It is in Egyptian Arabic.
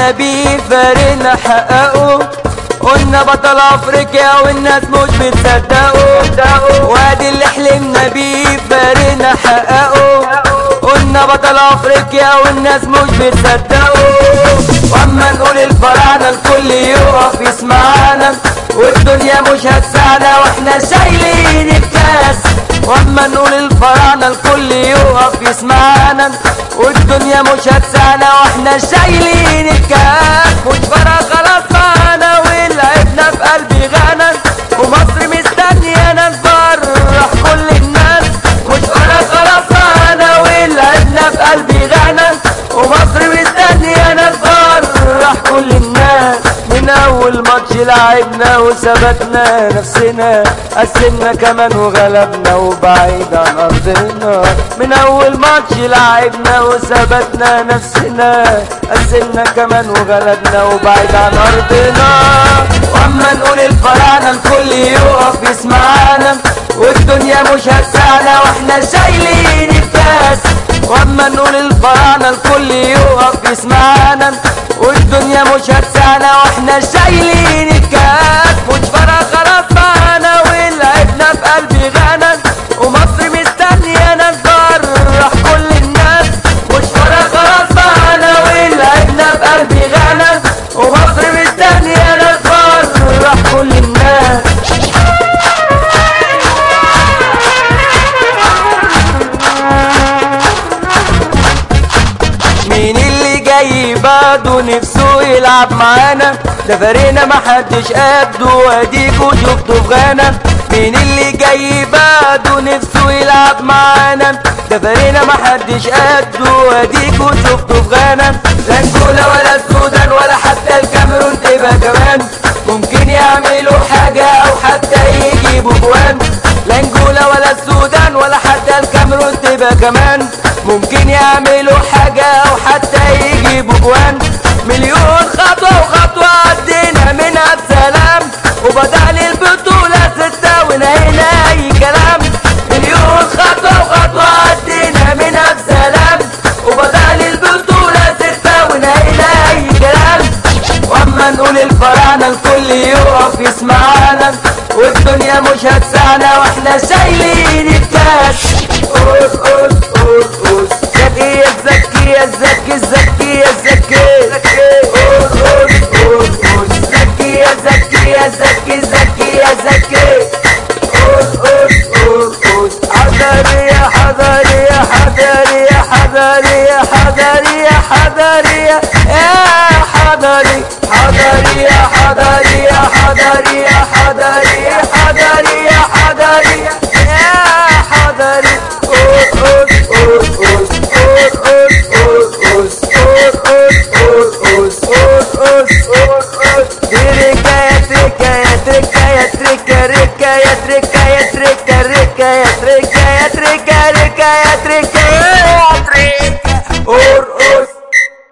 حلمنا بيه فارنا حققه قلنا بطل افريقيا والناس مش بتصدقه وادي اللي حلمنا بيه فارنا حققه قلنا بطل افريقيا والناس مش بتصدقه واما نقول الفراعنه الكل يقف يسمعنا والدنيا مش هتسعنا واحنا شايلين الكاس واما نقول الفراعنه الكل يقف يسمعنا والدنيا مش هتسعنا واحنا شايلين الكاس مش فرق خلاص معانا ولعبنا في قلبي غنى ومصر مستنيانا نفرح كل الناس مش فرق خلاص معانا ولعبنا في قلبي غنى ومصر مستنيانا نفرح كل الناس من اول ماتش لعبنا وثبتنا نفسنا قسمنا كمان وغلبنا وبعيد عن ارضنا من اول ماتش لعبنا وثبتنا نفسنا قسمنا كمان وغلبنا وبعيد عن ارضنا واما نقول الفراعنه الكل يقف يسمعنا والدنيا مش هتسعنا واحنا شايلين الكاس واما نقول الفراعنه الكل يقف يسمعنا والدنيا مش هتسعنا واحنا شايلين الكاس مش فرق خلاص معانا ولعبنا في قلبي غنى ومصر مستنيانا نفرح كل الناس مش فرق خلاص معانا ولعبنا في قلبي غنى ومصر مستنيانا نفرح كل الناس مين اللي جاي بعده نفسه يلعب معانا ده فريقنا محدش قده واديكوا شفتوا في غانا مين اللي جاي بعده نفسه يلعب معانا ده فريقنا محدش قده واديكوا شفتوا في غانا لا انجولا ولا السودان ولا حتى الكاميرون تبقى كمان ممكن يعملوا حاجة او حتى يجيبوا جوان لا انجولا ولا السودان ولا حتى الكاميرون تبقى كمان ممكن يعملوا حاجة او حتى يجيبوا جوان مليون خطوة وخطوة عدينا منها بسلام وبدأ البطولة ستة ونهينا اي كلام مليون خطوة وخطوة عدينا منها بسلام وبدأ البطولة ستة ونهينا اي كلام واما نقول الفراعنه الكل يقف يسمعنا والدنيا مش هتسعنا واحنا شايلين الكاس قول قول قول قول زكي يا زكي يا زكي زكي يا زكي قول قول قول قول زكي يا زكي يا زكي زكي يا زكي قول قول قول قول حذري يا حذري يا حذري يا حذري يا حذري يا حذري يا حذري حذري يا حذري يا حذري يا حذري يا حذري يا حذري يا حذري قول قول قول قول قول قول قول قول قول قول قول قول قول قول دي ركاية تركاية تركاية تركا ركاية تركاية تركا